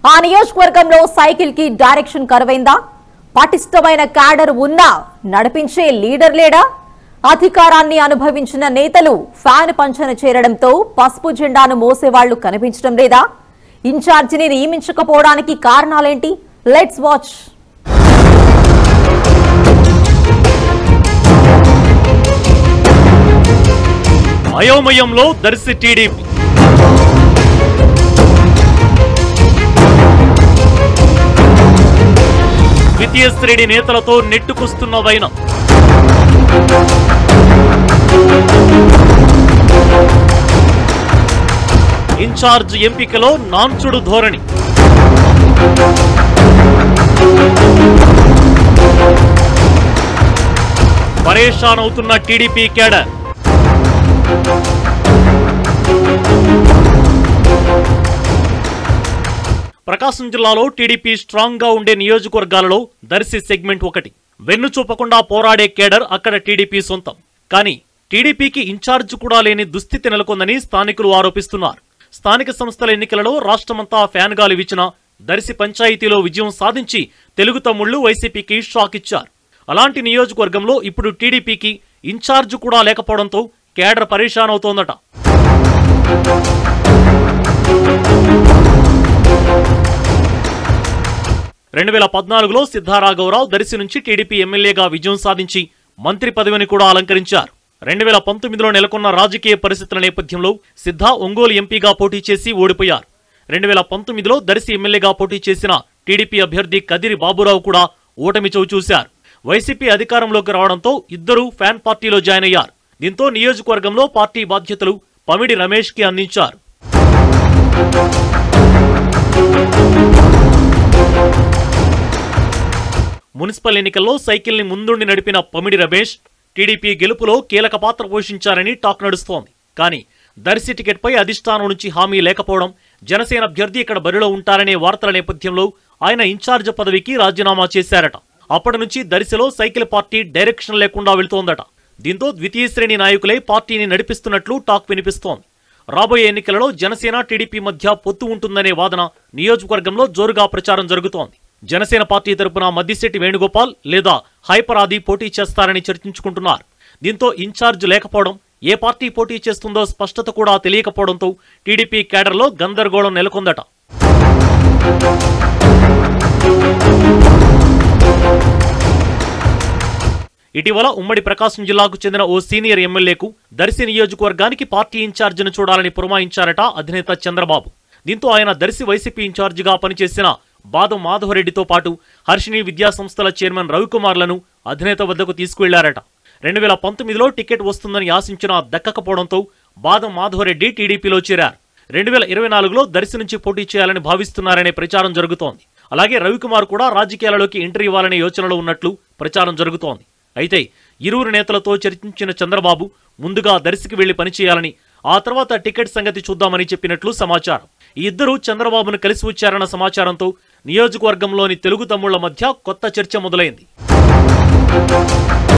ఆ నియోజకవర్గంలో సైకిల్ కి డైరెక్షన్ కరువైందా పటిష్టమైన క్యాడర్ ఉన్నా నడిపించే లీడర్ లేడా అధికారాన్ని అనుభవించిన నేతలు ఫ్యాన్ పంచన చేరడంతో పసుపు జెండాను మోసేవాళ్లు కనిపించడం లేదా ఇన్ఛార్జిని నియమించకపోవడానికి కారణాలేంటి లెట్స్ వాచ్ అయోమయంలో దర్శి టీడీపీ ద్వితీయ శ్రేణి నేతలతో నెట్టుకొస్తున్న వైనం ఇన్ఛార్జ్ ఎంపికలో నాన్చుడు ధోరణి పరేషాన్ అవుతున్న టీడీపీ కేడర్ ప్రకాశం జిల్లాలో టీడీపీ స్ట్రాంగ్ గా ఉండే నియోజకవర్గాలలో దర్శి సెగ్మెంట్ ఒకటి వెన్ను చూపకుండా పోరాడే కేడర్ అక్కడ టీడీపీ సొంతం కానీ టీడీపీకి ఇన్ఛార్జ్ కూడా లేని దుస్థితి నెలకొందని స్థానికులు ఆరోపిస్తున్నారు స్థానిక సంస్థల ఎన్నికలలో రాష్ట్రమంతా ఫ్యాన్ గాలి వీచిన దర్శి పంచాయతీలో విజయం సాధించి తెలుగు తమ్ముళ్లు వైసీపీకి షాక్ ఇచ్చారు అలాంటి నియోజకవర్గంలో ఇప్పుడు టీడీపీకి ఇన్ఛార్జ్ కూడా లేకపోవడంతో కేడర్ పరేషాన్ అవుతోందట రెండు వేల పద్నాలుగులో సిద్ధారాఘవరావు దర్శి నుంచి టీడీపీ ఎమ్మెల్యేగా విజయం సాధించి మంత్రి పదవిని కూడా అలంకరించారు రెండు వేల పంతొమ్మిదిలో నెలకొన్న రాజకీయ పరిస్థితుల నేపథ్యంలో సిద్ధా ఒంగోలు ఎంపీగా పోటీ చేసి ఓడిపోయారు రెండు వేల పంతొమ్మిదిలో దర్శి ఎమ్మెల్యేగా పోటీ చేసిన టీడీపీ అభ్యర్థి కదిరి బాబురావు కూడా ఓటమి చవిచూశారు వైసీపీ అధికారంలోకి రావడంతో ఇద్దరూ ఫ్యాన్ పార్టీలో జాయిన్ అయ్యారు దీంతో నియోజకవర్గంలో పార్టీ బాధ్యతలు పమిడి రమేష్ కి అందించారు మున్సిపల్ ఎన్నికల్లో సైకిల్ ని ముందుండి నడిపిన పమిడి రమేష్ టీడీపీ గెలుపులో కీలక పాత్ర పోషించారని టాక్ నడుస్తోంది కానీ దర్శి టికెట్పై అధిష్టానం నుంచి హామీ లేకపోవడం జనసేన అభ్యర్థి ఇక్కడ బరిలో ఉంటారనే వార్తల నేపథ్యంలో ఆయన ఇన్ఛార్జ్ పదవికి రాజీనామా చేశారట అప్పటి నుంచి దర్శిలో సైకిల్ పార్టీ డైరెక్షన్ లేకుండా వెళ్తోందట దీంతో ద్వితీయ శ్రేణి నాయకులే పార్టీని నడిపిస్తున్నట్లు టాక్ వినిపిస్తోంది రాబోయే ఎన్నికలలో జనసేన టీడీపీ మధ్య పొత్తు ఉంటుందనే వాదన నియోజకవర్గంలో జోరుగా ప్రచారం జరుగుతోంది జనసేన పార్టీ తరపున మద్దిశెట్టి వేణుగోపాల్ లేదా హైపర్ ఆది పోటీ చేస్తారని చర్చించుకుంటున్నారు దీంతో ఇన్ఛార్జ్ లేకపోవడం ఏ పార్టీ పోటీ చేస్తుందో స్పష్టత కూడా తెలియకపోవడంతో టీడీపీ కేడర్లో గందరగోళం నెలకొందట ఇటీవల ఉమ్మడి ప్రకాశం జిల్లాకు చెందిన ఓ సీనియర్ ఎమ్మెల్యేకు దర్శి నియోజకవర్గానికి పార్టీ ఇన్ఛార్జిని చూడాలని పురమాయించారట అధినేత చంద్రబాబు దీంతో ఆయన దర్శి వైసీపీ ఇన్ఛార్జిగా పనిచేసిన బాదం మాధవరెడ్డితో పాటు హర్షిణి విద్యా సంస్థల చైర్మన్ రవికుమార్లను అధినేత వద్దకు తీసుకువెళ్లారట రెండు వేల పంతొమ్మిదిలో టికెట్ వస్తుందని ఆశించినా దక్కకపోవడంతో బాదం మాధవరెడ్డి టీడీపీలో చేరారు రెండు వేల ఇరవై నాలుగులో దర్శి నుంచి పోటీ చేయాలని భావిస్తున్నారనే ప్రచారం జరుగుతోంది అలాగే రవికుమార్ కూడా రాజకీయాలలోకి ఎంట్రీ ఇవ్వాలనే యోచనలో ఉన్నట్లు ప్రచారం జరుగుతోంది అయితే ఇరువురు నేతలతో చర్చించిన చంద్రబాబు ముందుగా దర్శికి వెళ్లి పనిచేయాలని ఆ తర్వాత టికెట్ సంగతి చూద్దామని చెప్పినట్లు సమాచారం ఈ ఇద్దరు చంద్రబాబును కలిసి వచ్చారన్న సమాచారంతో నియోజకవర్గంలోని తెలుగు తమ్ముళ్ల మధ్య కొత్త చర్చ మొదలైంది